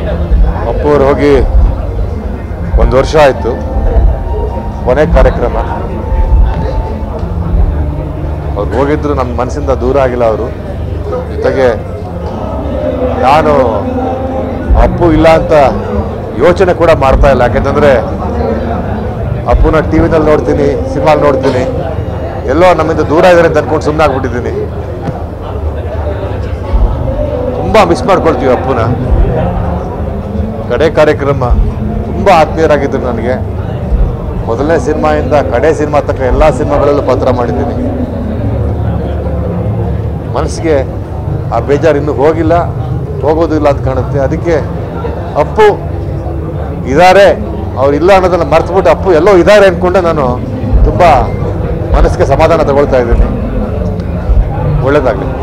ಅಪ್ಪು ಅವ್ರು ಹೋಗಿ ಒಂದು ವರ್ಷ ಆಯಿತು ಕೊನೆ ಕಾರ್ಯಕ್ರಮ ಅವ್ರು ಹೋಗಿದ್ರು ನನ್ನ ಮನಸ್ಸಿಂದ ದೂರ ಆಗಿಲ್ಲ ಅವರು ಜೊತೆಗೆ ನಾನು ಅಪ್ಪು ಇಲ್ಲ ಅಂತ ಯೋಚನೆ ಕೂಡ ಮಾಡ್ತಾ ಇಲ್ಲ ಯಾಕೆಂತಂದರೆ ಅಪ್ಪುನ ಟಿ ವಿನಲ್ಲಿ ನೋಡ್ತೀನಿ ಸಿನಿಮಾಲ್ ನೋಡ್ತೀನಿ ಎಲ್ಲೋ ನಮ್ಮಿಂದ ದೂರ ಇದ್ದಾರೆ ಅಂತ ಅನ್ಕೊಂಡು ಸುಮ್ಮನೆ ಆಗ್ಬಿಟ್ಟಿದ್ದೀನಿ ತುಂಬ ಮಿಸ್ ಮಾಡ್ಕೊಳ್ತೀವಿ ಅಪ್ಪುನ ಕಡೆ ಕಾರ್ಯಕ್ರಮ ತುಂಬ ಆತ್ಮೀಯರಾಗಿದ್ದರು ನನಗೆ ಮೊದಲನೇ ಸಿನಿಮಾಯಿಂದ ಕಡೆ ಸಿನಿಮಾ ತನಕ ಎಲ್ಲ ಸಿನಿಮಾಗಳಲ್ಲೂ ಪಾತ್ರ ಮಾಡಿದ್ದೀನಿ ಮನಸ್ಸಿಗೆ ಆ ಬೇಜಾರು ಇನ್ನೂ ಹೋಗಿಲ್ಲ ಹೋಗೋದಿಲ್ಲ ಅಂತ ಕಾಣುತ್ತೆ ಅದಕ್ಕೆ ಅಪ್ಪು ಇದ್ದಾರೆ ಅವ್ರು ಇಲ್ಲ ಅನ್ನೋದನ್ನು ಮರ್ತುಬಿಟ್ಟು ಅಪ್ಪು ಎಲ್ಲೋ ಇದ್ದಾರೆ ಅಂದ್ಕೊಂಡೆ ನಾನು ತುಂಬ ಮನಸ್ಸಿಗೆ ಸಮಾಧಾನ ತಗೊಳ್ತಾ ಇದ್ದೀನಿ ಒಳ್ಳೇದಾಗಲಿ